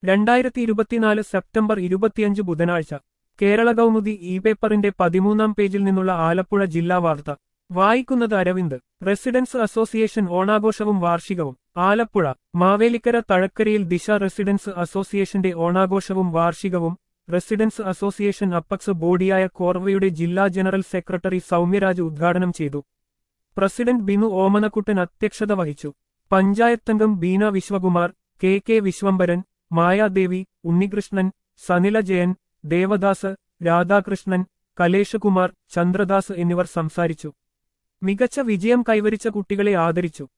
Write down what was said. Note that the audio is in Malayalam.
രണ്ടായിരത്തി ഇരുപത്തിനാല് സെപ്റ്റംബർ ഇരുപത്തിയഞ്ച് ബുധനാഴ്ച കേരള കൗമുദി ഇ പേപ്പറിന്റെ പതിമൂന്നാം പേജിൽ നിന്നുള്ള ആലപ്പുഴ ജില്ലാ വാർത്ത വായിക്കുന്നത് അരവിന്ദ് റെസിഡൻസ് അസോസിയേഷൻ ഓണാഘോഷവും വാർഷികവും ആലപ്പുഴ മാവേലിക്കര തഴക്കരയിൽ ദിശ റെസിഡൻസ് അസോസിയേഷന്റെ ഓണാഘോഷവും വാർഷികവും റെസിഡൻസ് അസോസിയേഷൻ അപ്പക്സ് ബോഡിയായ കോർവയുടെ ജില്ലാ ജനറൽ സെക്രട്ടറി സൗമ്യരാജ് ഉദ്ഘാടനം ചെയ്തു പ്രസിഡന്റ് ബിനു ഓമനക്കുട്ടൻ അധ്യക്ഷത വഹിച്ചു പഞ്ചായത്തംഗം ബീന വിശ്വകുമാർ കെ കെ വിശ്വംഭരൻ മായാദേവി ഉണ്ണികൃഷ്ണൻ സനില ജയൻ ദേവദാസ് രാധാകൃഷ്ണൻ കലേഷകുമാർ ചന്ദ്രദാസ് എന്നിവർ സംസാരിച്ചു മികച്ച വിജയം കൈവരിച്ച കുട്ടികളെ ആദരിച്ചു